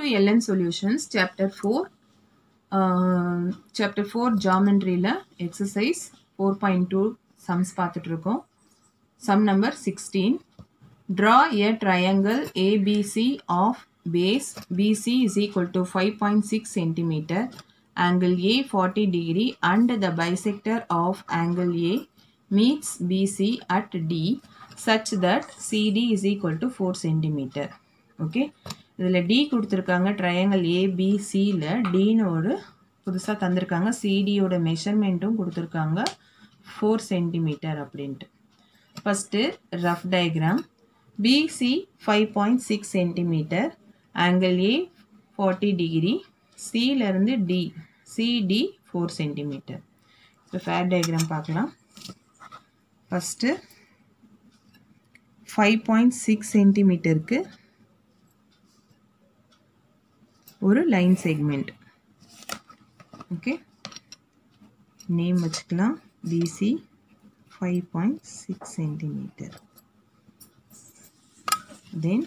to LN Solutions, Chapter 4. Uh, chapter 4 Geometryல exercise 4.2 sums பார்த்துட்டு இருக்கோம் sum number 16 draw a triangle ABC of base BC is equal to 5.6 centimeter angle A 40 degree and the bisector of angle A meets BC at D such that CD is equal to 4 centimeter okay இதில் D கொடுத்துருக்காங்க triangle ஏபிசியில் டின்னு ஒரு புதுசாக தந்திருக்காங்க சிடியோட மெஷர்மெண்ட்டும் கொடுத்துருக்காங்க ஃபோர் சென்டிமீட்டர் அப்படின்ட்டு first rough diagram BC five point six centimetre angle A forty degree சியிலேருந்து டி சிடி ஃபோர் சென்டிமீட்டர் இப்போ ஃபேர் டயக்ராம் பார்க்கலாம் ஃபஸ்ட்டு ஃபைவ் பாயிண்ட் சிக்ஸ் சென்டிமீட்டருக்கு ஒரு லைன் செக்மெண்ட் ஓகே நேம் வச்சுக்கலாம் BC five point six centimetre then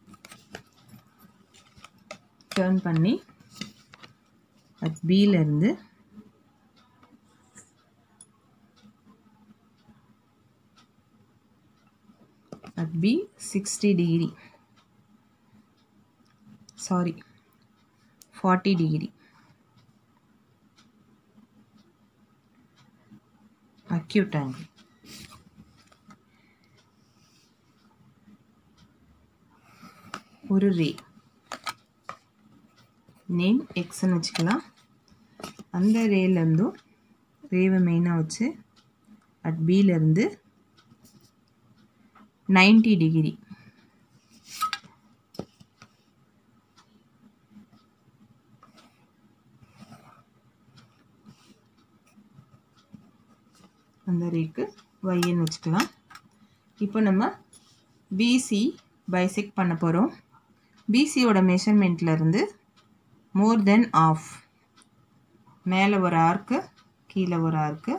turn பண்ணி at பியிலேருந்து at B 60 degree sorry 40 degree acute angle ஒரு ரே name எக்ஸ்ன்னு வச்சுக்கலாம் அந்த ரேலேருந்தும் ரேவை மெயினாக வச்சு அட் பியிலேருந்து நைன்டி டிகிரி அந்த ரேக்கு ஒய்ன்னு வச்சுக்கலாம் இப்போ நம்ம பிசி பைசெக்ட் பண்ண போகிறோம் பிசியோட மெஷர்மெண்ட்லேருந்து மோர் தென் ஆஃப் மேலே ஒரு ஆர்க்கு கீழே ஒரு ஆர்க்கு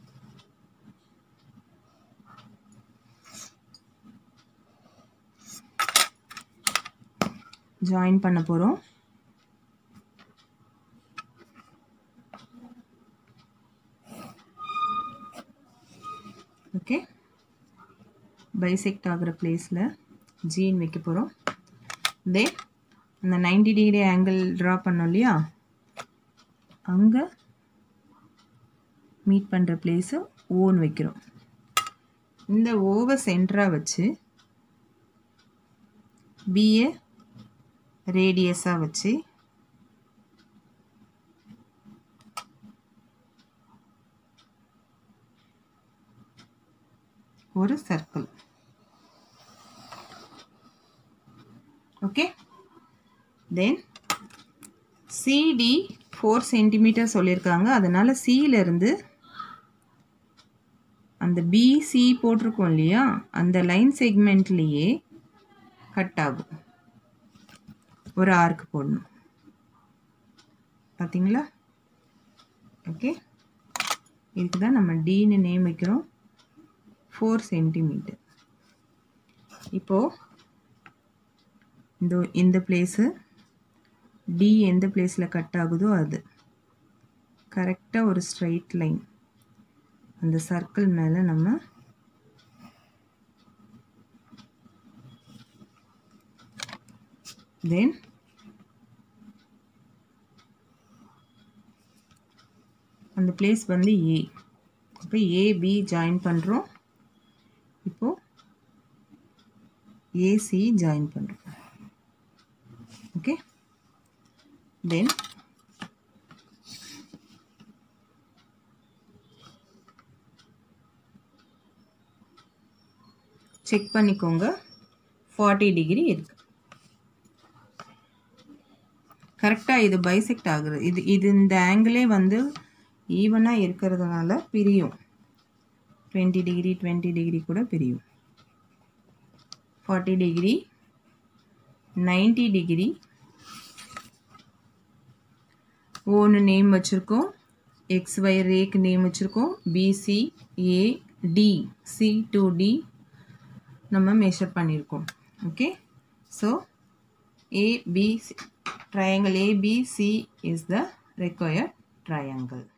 ஜாயின் பண்ண போகிறோம் ஓகே பைசெக்ட் ஆகிற பிளேஸில் ஜீன் வைக்க போகிறோம் தே அந்த நைன்டி டிகிரி ஆங்கிள் ட்ரா பண்ணோம் இல்லையா அங்கே மீட் பண்ணுற பிளேஸை ஓன் வைக்கிறோம் இந்த ஓவை சென்டராக வச்சு பிஏ ரேடியஸாக வச்சு ஒரு circle okay then CD four centimetre சொல்லியிருக்காங்க அதனால் சியிலேருந்து அந்த பிசி போட்டிருக்கோம் இல்லையா அந்த லைன் செக்மெண்ட்லேயே கட் ஆகும் ஒரு ஆர்க் போடணும் பார்த்தீங்களா ஓகே இதுக்கு தான் நம்ம டீன்னு நேம் வைக்கிறோம் ஃபோர் சென்டிமீட்டர் இப்போது இந்த இந்த பிளேஸு டி எந்த பிளேஸில் கட் ஆகுதோ அது கரெக்டாக ஒரு ஸ்ட்ரைட் லைன் அந்த சர்க்கிள் மேலே நம்ம தென் அந்த பிளேஸ் வந்து ஏ இப்போ ஏபி ஜாயின் பண்ணுறோம் இப்போது ஏசி ஜாயின் பண்ணுறோம் ஓகே தென் செக் பண்ணிக்கோங்க ஃபார்ட்டி டிகிரி இருக்குது கரெக்டாக இது பைசெக்ட் ஆகுது இது இது இந்த ஆங்கிளே வந்து ஈவனாக இருக்கிறதுனால பிரியும் டுவெண்ட்டி டிகிரி டுவெண்ட்டி டிகிரி கூட பிரியும் ஃபார்ட்டி டிகிரி நைன்டி டிகிரி ஓன்னு நேம் வச்சுருக்கோம் எக்ஸ் ஒய் ரேக்கு நேம் வச்சுருக்கோம் BC A D C to D நம்ம மெஷர் பண்ணியிருக்கோம் okay so ABC triangle ABC is the required triangle.